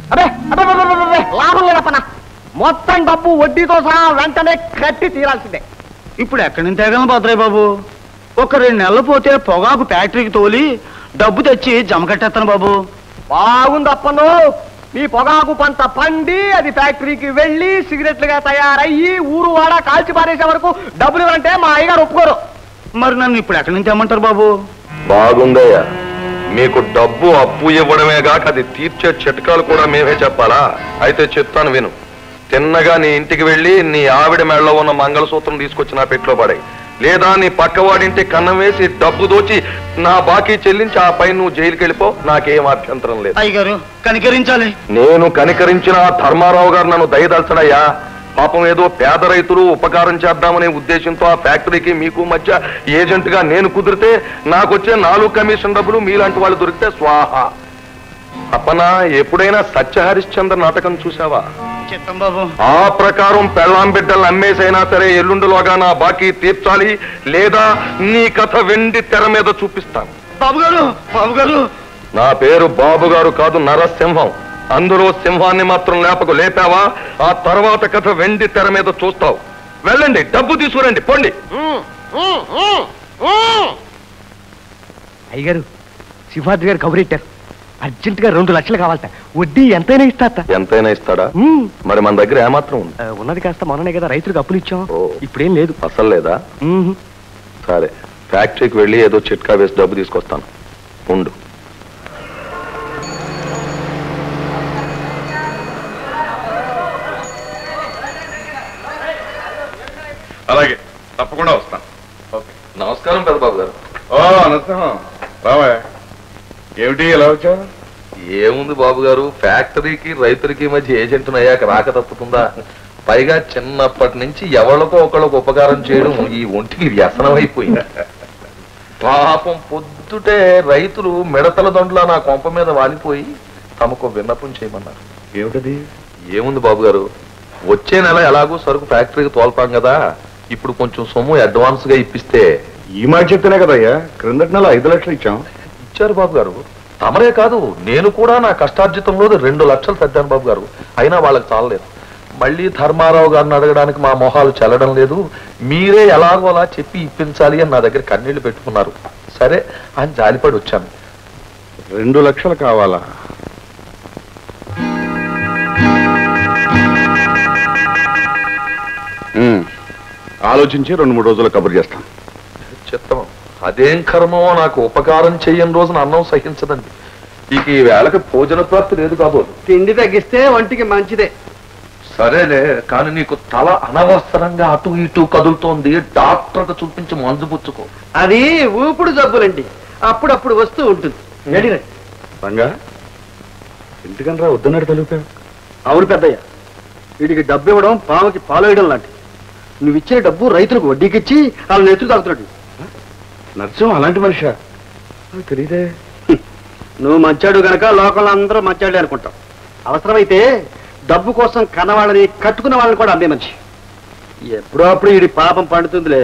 అదే అదే అదే, అదే, అదే, లాభం లేదప్పనా మొత్తం డబ్బు వడ్డీతో సహా వెంటనే కట్టి తీరాల్సిందే ఇప్పుడు ఎక్కడి నుంచి తేగలను భద్రయ్య బాబు ఒక రెండు నెలలు పోతే పొగాకు ఫ్యాక్టరీకి తోలి డబ్బు తెచ్చి జమ కట్టేస్తాను బాబు బాగుంది అప్పను మీ పొగాకు పంట పండి అది ఫ్యాక్టరీకి వెళ్ళి సిగరెట్లుగా తయారయ్యి ఊరు వాడ కాల్చి పారేసే వరకు డబ్బులు ఇవ్వాలంటే మా అయ్యగారు ఒప్పుకోరు మరి నన్ను ఇప్పుడు ఎక్కడి నుంచి తెమ్మంటారు బాబు బాగుందయ్యా మీకు డబ్బు అప్పు ఇవ్వడమే గాక అది తీర్చే చిట్కాలు కూడా మేమే చెప్పాలా అయితే చెప్తాను విను తిన్నగా నీ ఇంటికి వెళ్ళి నీ ఆవిడ మెడలో ఉన్న మంగళసూత్రం తీసుకొచ్చి నా పెట్లో పడాయి లేదా నీ పక్కవాడింటి కన్నం వేసి డబ్బు దోచి నా బాకీ చెల్లించి ఆ పైన నువ్వు జైలుకి వెళ్ళిపో నాకేం అభ్యంతరం లేదు అయ్యగారు కనికరించాలి నేను కనికరించిన ఆ ధర్మారావు గారు నన్ను దయదలచడయ్యా పాపం ఏదో పేద రైతులు ఉపకారం చేద్దామనే ఉద్దేశంతో ఆ ఫ్యాక్టరీకి మీకు మధ్య ఏజెంట్ గా నేను కుదిరితే నాకు వచ్చే నాలుగు కమిషన్ డబ్బులు మీలాంటి వాళ్ళు దొరికితే స్వాహ అప్పనా ఎప్పుడైనా సత్య హరిశ్చంద్ర నాటకం చూసావా చిత్తం బాబు ఆ ప్రకారం పెళ్ళాం బిడ్డలు అమ్మేసైనా సరే ఎల్లుండిలోగా నా బాకీ తీర్చాలి లేదా నీ కథ వెండి తెర మీద చూపిస్తాను బాబు గారు బాబు గారు నా పేరు బాబు గారు కాదు నరసింహం అందులో సింహాన్ని మాత్రం లేపకు లేపావా ఆ తర్వాత కథ వెండి తెర మీద చూస్తావు వెళ్ళండి డబ్బు తీసుకురండి పొండి అయ్యగారు శివాద్రి గారు కబురెట్టారు అర్జెంట్ గా రెండు లక్షలు కావాలట వడ్డీ ఎంతైనా ఇస్తా ఎంతైనా ఇస్తాడా మరి మన దగ్గర ఏమాత్రం ఉంది ఉన్నది కాస్త మొన్ననే కదా రైతులకు అప్పులు ఇచ్చాం ఓ. ఇప్పుడేం లేదు అసలు లేదా మ్మ్. సరే ఫ్యాక్టరీకి వెళ్ళి ఏదో చిట్కా వేసి డబ్బు తీసుకొస్తాను ఉండు అలాగే తప్పకుండా వస్తాను ఓకే నమస్కారం పెద్దబాబు గారు ఓ నరసింహం రావా ఏమిటి ఎలా వచ్చావు ఏముంది బాబు గారు ఫ్యాక్టరీకి రైతులకి మధ్య ఏజెంట్ అయ్యాక రాక తప్పుతుందా పైగా చిన్నప్పటి నుంచి ఎవరికో ఒకళ్ళకు ఉపకారం చేయడం ఈ ఒంటికి వ్యసనం అయిపోయింది పాపం పొద్దుటే రైతులు మిడతల దొండలా నా కొంప మీద వాలిపోయి తమకు విన్నపం చేయమన్నారు ఏమిటది ఏముంది బాబు గారు వచ్చే నెల ఎలాగో సరుకు ఫ్యాక్టరీకి తోల్పాం కదా ఇప్పుడు కొంచెం సొమ్ము అడ్వాన్స్ గా ఇప్పిస్తే ఈ మాట చెప్తేనే కదయ్యా క్రిందటి నెల ఐదు లక్షలు ఇచ్చాం ఇచ్చారు బాబు గారు తమరే కాదు నేను కూడా నా కష్టార్జితంలో రెండు లక్షలు సర్దాను బాబు గారు అయినా వాళ్ళకి చాలలేదు మళ్ళీ ధర్మారావు గారిని అడగడానికి మా మొహాలు చెల్లడం లేదు మీరే ఎలాగో అలా చెప్పి ఇప్పించాలి అని నా దగ్గర కన్నీళ్లు పెట్టుకున్నారు సరే అని జాలిపడి వచ్చాను రెండు లక్షలు కావాలా ఉమ్, ఆలోచించి రెండు మూడు రోజులు కబుర్ చేస్తాం చిత్తం అదేం కర్మో నాకు ఉపకారం చెయ్యని రోజున అన్నం సహించదండి ఇక ఈ వేళకి భోజన ప్రాప్తి లేదు కాబోదు తిండి తగ్గిస్తే ఒంటికి మంచిదే సరేలే కానీ నీకు తల అనవసరంగా అటు ఇటు కదులుతోంది డాక్టర్కి చూపించి మందు పుచ్చుకో అది ఊపుడు జబ్బులండి అప్పుడప్పుడు వస్తూ ఉంటుంది రంగా ఎందుకనరా వద్దన్నాడు తలుపా అవును పెద్దయ్య వీడికి డబ్బు ఇవ్వడం పాముకి పాలు వేయడం లాంటి నువ్వు ఇచ్చే డబ్బు రైతులకు వడ్డీకిచ్చి వాళ్ళ నెత్తులు తాగుతున్నాడు నరసింహం అలాంటి మనిషా నాకు తెలియదే నువ్వు మంచాడు గనక లోకంలో అందరూ మంచాడే అనుకుంటాం అవసరమైతే డబ్బు కోసం కన్నవాళ్ళని కట్టుకున్న వాళ్ళని కూడా అమ్మే మనిషి ఎప్పుడో అప్పుడు వీడి పాపం పండుతుందిలే